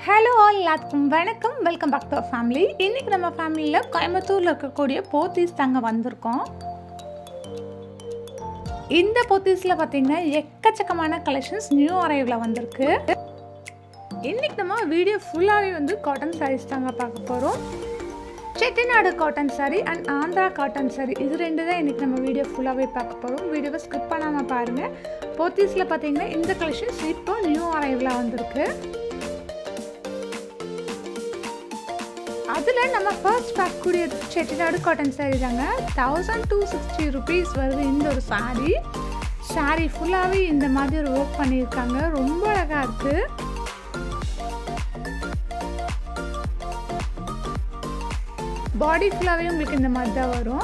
hello all எல்லாத்துக்கும் வணக்கம் welcome back to family இன்றைக்கி நம்ம ஃபேமிலியில் கோயம்புத்தூரில் இருக்கக்கூடிய போத்தீஸ் தாங்க வந்திருக்கோம் இந்த போத்தீஸில் பார்த்தீங்கன்னா எக்கச்சக்கமான கலெக்ஷன்ஸ் நியூ அரைவில் வந்திருக்கு இன்றைக்கி நம்ம வீடியோ ஃபுல்லாகவே வந்து காட்டன் சாரீஸ் தாங்க பார்க்க போகிறோம் Chettinad cotton sari and Andhra cotton sari இது ரெண்டு தான் இன்றைக்கி நம்ம வீடியோ ஃபுல்லாகவே பார்க்க போகிறோம் வீடியோவை ஸ்கிப் பண்ணாமல் பாருங்கள் போத்தீஸில் பார்த்தீங்கன்னா இந்த கலெக்ஷன்ஸ் இப்போ நியூ அரைவில் வந்திருக்கு அதில் நம்ம ஃபர்ஸ்ட் பார்க்கக்கூடிய செட்டிநாடு காட்டன் சாரீ தாங்க தௌசண்ட் டூ சிக்ஸ்டி ருபீஸ் வருது இந்த ஒரு சாரீ சாரீ ஃபுல்லாகவே இந்த மாதிரி ஒரு ஒர்க் பண்ணியிருக்காங்க ரொம்ப அழகாக இருக்குது பாடி ஃபுல்லாகவே உங்களுக்கு இந்த மாதிரி தான் வரும்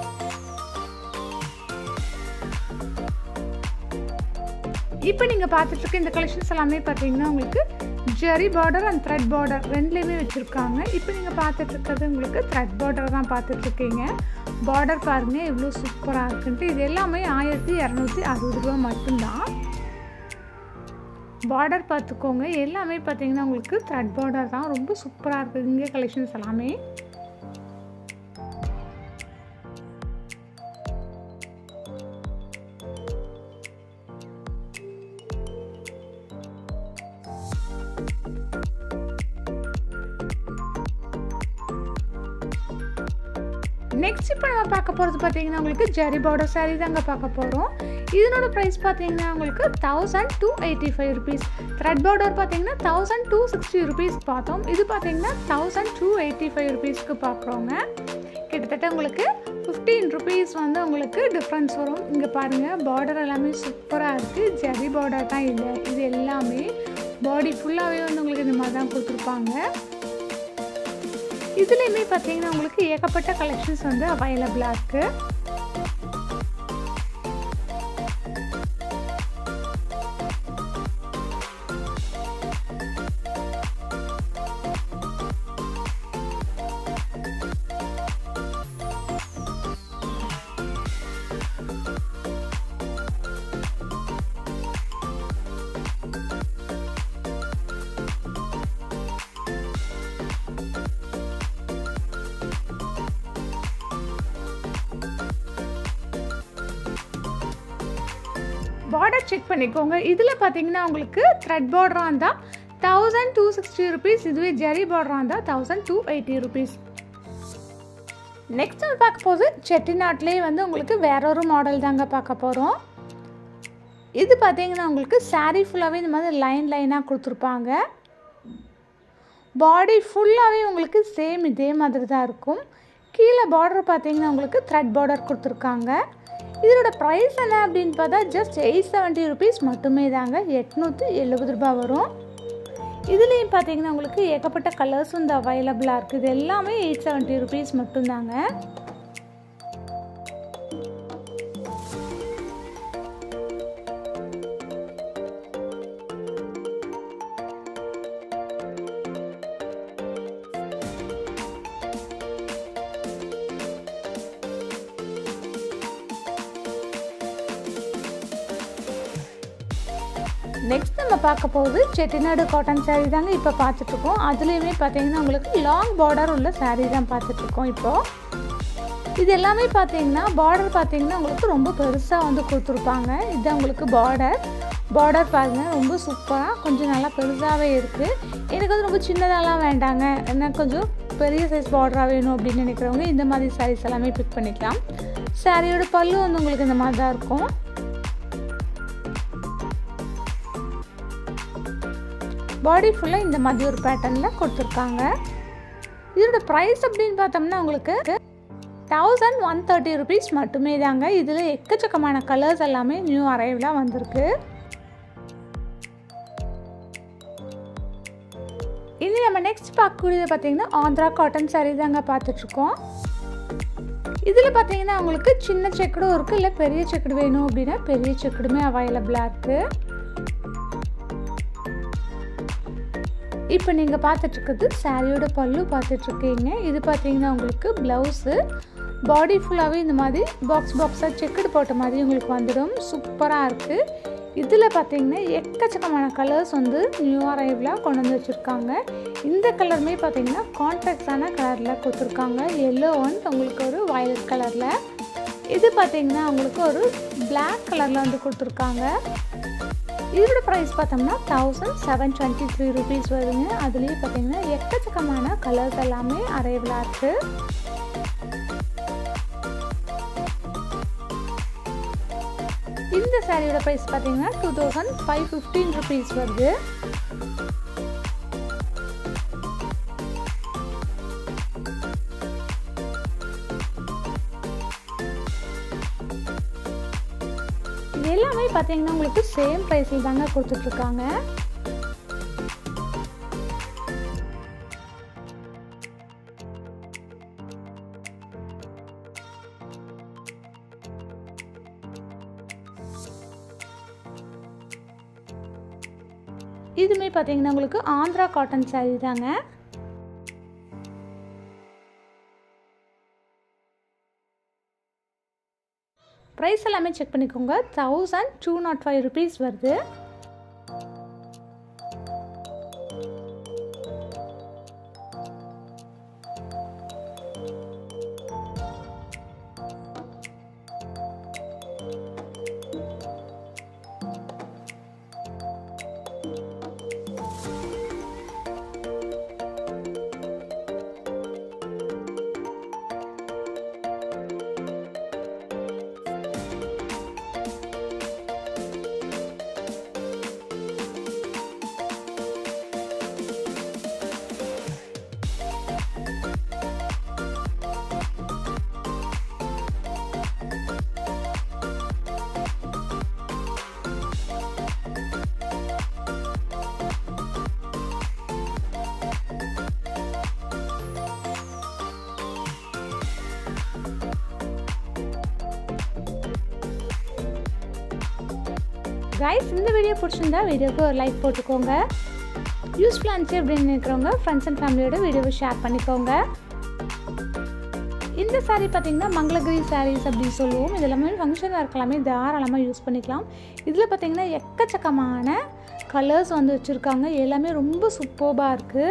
இப்போ நீங்கள் பார்த்துட்டு இருக்க இந்த கலெக்ஷன்ஸ் எல்லாமே பார்த்தீங்கன்னா உங்களுக்கு zari border and thread border ரெண்டுலேயுமே வச்சுருக்காங்க இப்போ நீங்கள் பார்த்துட்டு இருக்கிறது உங்களுக்கு த்ரெட் பார்டர் தான் பார்த்துட்ருக்கீங்க பார்டர் பாருங்கள் எவ்வளோ சூப்பராக இருக்குன்ட்டு இது எல்லாமே ஆயிரத்தி இரநூத்தி அறுபது ரூபா மட்டும்தான் பார்டர் பார்த்துக்கோங்க எல்லாமே பார்த்தீங்கன்னா உங்களுக்கு த்ரெட் பார்டர் தான் ரொம்ப சூப்பராக இருக்குது இங்கே கலெக்ஷன்ஸ் எல்லாமே நெக்ஸ்ட் இப்போ நம்ம பார்க்க போகிறது பார்த்தீங்கன்னா உங்களுக்கு ஜெரி பார்டர் சாரீ தாங்க பார்க்க போகிறோம் இதனோட ப்ரைஸ் பார்த்தீங்கன்னா உங்களுக்கு thousand two eighty five rupees thread border பார்த்தீங்கன்னா தௌசண்ட் டூ சிக்ஸ்டி ருபீஸ் பார்த்தோம் இது பார்த்தீங்கன்னா தௌசண்ட் டூ எயிட்டி ஃபைவ் ருபீஸ்க்கு பார்க்குறோங்க கிட்டத்தட்ட உங்களுக்கு ஃபிஃப்டீன் ருபீஸ் வந்து உங்களுக்கு டிஃப்ரென்ஸ் வரும் இங்கே பாருங்கள் பார்டர் எல்லாமே சூப்பராக இருக்குது ஜெரி பார்டர் தான் இல்லை இது எல்லாமே பாடி ஃபுல்லாகவே வந்து உங்களுக்கு இந்த மாதிரி தான் கொடுத்துருப்பாங்க இதுலேயுமே பார்த்தீங்கன்னா உங்களுக்கு ஏகப்பட்ட கலெக்ஷன்ஸ் வந்து அவைலபிளாக இருக்குது பார்டர் செக் பண்ணிக்கோங்க இதில் பார்த்தீங்கன்னா உங்களுக்கு த்ரெட் பார்டராக இருந்தால் தௌசண்ட் டூ சிக்ஸ்டி ருபீஸ் இதுவே ஜெரி பார்டராக இருந்தால் thousand two eighty rupees next நம்ம பார்க்க போது செட்டிநாட்லேயே வந்து உங்களுக்கு வேற ஒரு மாடல் தாங்க பார்க்க போகிறோம் இது பார்த்தீங்கன்னா உங்களுக்கு சாரீ ஃபுல்லாகவே இந்த மாதிரி லைன் லைனாக கொடுத்துருப்பாங்க பாடி ஃபுல்லாகவே உங்களுக்கு சேம் இதே மாதிரி தான் இருக்கும் கீழே பார்டர் பார்த்தீங்கன்னா உங்களுக்கு த்ரெட் பார்டர் கொடுத்துருக்காங்க இதோட ப்ரைஸ் என்ன அப்படின்னு பார்த்தா ஜஸ்ட் எயிட் செவன்ட்டி ருபீஸ் மட்டுமே தாங்க எட்நூற்றி எழுபது ரூபாய் வரும் இதுலேயும் பார்த்தீங்கன்னா உங்களுக்கு ஏகப்பட்ட கலர்ஸ் வந்து அவைலபிளாக இருக்குது இது எல்லாமே எயிட் செவன்ட்டி ருபீஸ் மட்டும்தாங்க நெக்ஸ்ட் நம்ம பார்க்க போகுது செட்டிநாடு காட்டன் சாரீ தாங்க இப்போ பார்த்துட்ருக்கோம் அதுலேயுமே பார்த்தீங்கன்னா உங்களுக்கு லாங் பார்டர் உள்ள சாரீ தான் பார்த்துட்ருக்கோம் இப்போது இது எல்லாமே பார்த்தீங்கன்னா பார்டர் பார்த்தீங்கன்னா உங்களுக்கு ரொம்ப பெருசாக வந்து கொடுத்துருப்பாங்க இது உங்களுக்கு பார்டர் பார்டர் பாருங்கள் ரொம்ப சூப்பராக கொஞ்சம் நல்லா பெருசாகவே இருக்குது எனக்கு வந்து ரொம்ப சின்னதாலாம் வேண்டாங்க எனக்கு கொஞ்சம் பெரிய சைஸ் பார்டராக வேணும் அப்படின்னு நினைக்கிறவங்க இந்த மாதிரி சாரீஸ் எல்லாமே பிக் பண்ணிக்கலாம் சாரியோட பல்லு வந்து உங்களுக்கு இந்த மாதிரி தான் இருக்கும் பாடி ஃபுல்லாக இந்த மாதிரி ஒரு பேட்டர்னில் கொடுத்துருக்காங்க இதோட ப்ரைஸ் அப்படின்னு பார்த்தோம்னா உங்களுக்கு தௌசண்ட் ஒன் தேர்ட்டி ருபீஸ் மட்டுமே தாங்க இதில் எக்கச்சக்கமான கலர்ஸ் எல்லாமே நியூ அரைவலாக வந்திருக்கு இனி நம்ம நெக்ஸ்ட் பார்க்கக்கூடியது பார்த்தீங்கன்னா ஆந்திரா காட்டன் சாரீ தாங்க பார்த்துட்ருக்கோம் இதில் பார்த்தீங்கன்னா உங்களுக்கு சின்ன செக்கடும் இருக்குது இல்லை பெரிய செக்கடு வேணும் அப்படின்னா பெரிய செக்கடுமே அவைலபிளாக இருக்குது இப்போ நீங்கள் பார்த்துட்ருக்குறது சாரியோட பல்லு பார்த்துட்ருக்கீங்க இது பார்த்தீங்கன்னா உங்களுக்கு ப்ளவுஸு பாடி ஃபுல்லாகவே இந்த மாதிரி பாக்ஸ் பாக்ஸாக செக்குடு போட்ட மாதிரி உங்களுக்கு வந்துடும் சூப்பராக இருக்குது இதில் பார்த்தீங்கன்னா எக்கச்சக்கமான கலர்ஸ் வந்து நியூ அரைவ்லாக கொண்டு வந்து வச்சுருக்காங்க இந்த கலருமே பார்த்தீங்கன்னா கான்ட்ராக்டான கலரில் கொடுத்துருக்காங்க எல்லோ அண்ட் உங்களுக்கு ஒரு வயலட் கலரில் இது பார்த்தீங்கன்னா உங்களுக்கு ஒரு Black கலரில் வந்து கொடுத்துருக்காங்க இதோட ப்ரைஸ் பார்த்தோம்னா thousand seven twenty three rupees வருதுங்க அதுலேயே பார்த்தீங்கன்னா எக்கச்சக்கமான கலர்ஸ் எல்லாமே அரைவலாக இருக்குது இந்த சாரியோட ப்ரைஸ் பார்த்தீங்கன்னா two thousand five fifteen rupees வருது இது எல்லாமே பார்த்தீங்கன்னா உங்களுக்கு சேம் ப்ரைஸில் தாங்க கொடுத்துட்ருக்காங்க இதுமே பார்த்தீங்கன்னா உங்களுக்கு ஆந்திரா காட்டன் saree தாங்க ப்ரைஸ் எல்லாமே செக் பண்ணிக்கோங்க thousand two nought five rupees வருது கைஸ் இந்த வீடியோ பிடிச்சிருந்தா வீடியோக்கு ஒரு லைக் போட்டுக்கோங்க யூஸ்ஃபுல்லாக இருந்துச்சு அப்படின்னு நினைக்கிறவங்க ஃப்ரெண்ட்ஸ் அண்ட் ஃபேமிலியோட வீடியோவை ஷேர் பண்ணிக்கோங்க இந்த saree பார்த்தீங்கன்னா மங்களகிரி sarees அப்படின்னு சொல்லுவோம் இது எல்லாமே ஃபங்க்ஷனாக இருக்கலாமே தாராளமாக யூஸ் பண்ணிக்கலாம் இதில் பார்த்தீங்கன்னா எக்கச்சக்கமான கலர்ஸ் வந்து வச்சுருக்காங்க எல்லாமே ரொம்ப சூப்பர்பாக இருக்குது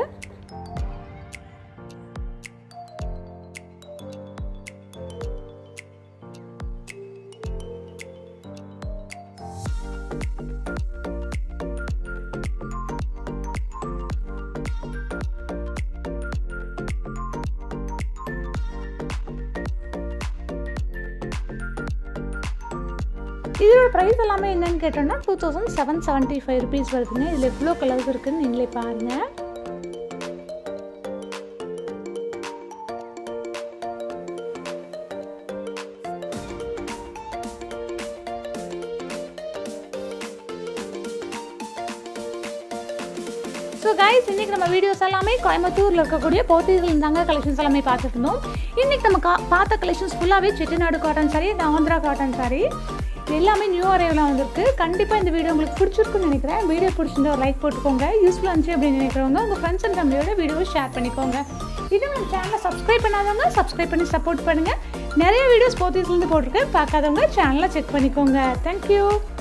இதோட ப்ரைஸ் எல்லாமே என்னன்னு கேட்டோம்னா two thousand seven seventy five rupees வருதுங்க இதில் எவ்வளோ கலர்ஸ் இருக்குன்னு நீங்களே பாருங்கள் ஸோ கைஸ் இன்றைக்கி நம்ம வீடியோஸ் எல்லாமே கோயம்புத்தூரில் இருக்கக்கூடிய போத்தீஸில் இருந்தாங்க கலெக்ஷன்ஸ் எல்லாமே பார்த்துட்டு இருந்தோம் இன்றைக்கி நம்ம கா பார்த்த கலெக்ஷன்ஸ் ஃபுல்லாகவே செட்டிநாடு காட்டன் சாரி இது ஆந்திரா காட்டன் சாரி இது எல்லாமே நியூ அரைவெலாம் வந்திருக்கு கண்டிப்பாக இந்த வீடியோ உங்களுக்கு பிடிச்சிருக்குன்னு நினைக்கிறேன் வீடியோ பிடிச்சிருந்தா ஒரு லைக் போட்டுக்கோங்க யூஸ்ஃபுல்லாக இருந்துச்சு அப்படின்னு நினைக்கிறவங்க உங்கள் ஃப்ரெண்ட்ஸ் அண்ட் ஃபேமிலியோட வீடியோவை ஷேர் பண்ணிக்கோங்க இது நம்ம சேனலை சப்ஸ்கிரைப் பண்ணாதவங்க சப்ஸ்கிரைப் பண்ணி சப்போர்ட் பண்ணுங்கள் நிறைய வீடியோஸ் போத்தீஸ்லேருந்து போட்டிருக்கேன் பார்க்காதவங்க சேனலை செக் பண்ணிக்கோங்க தேங்க்யூ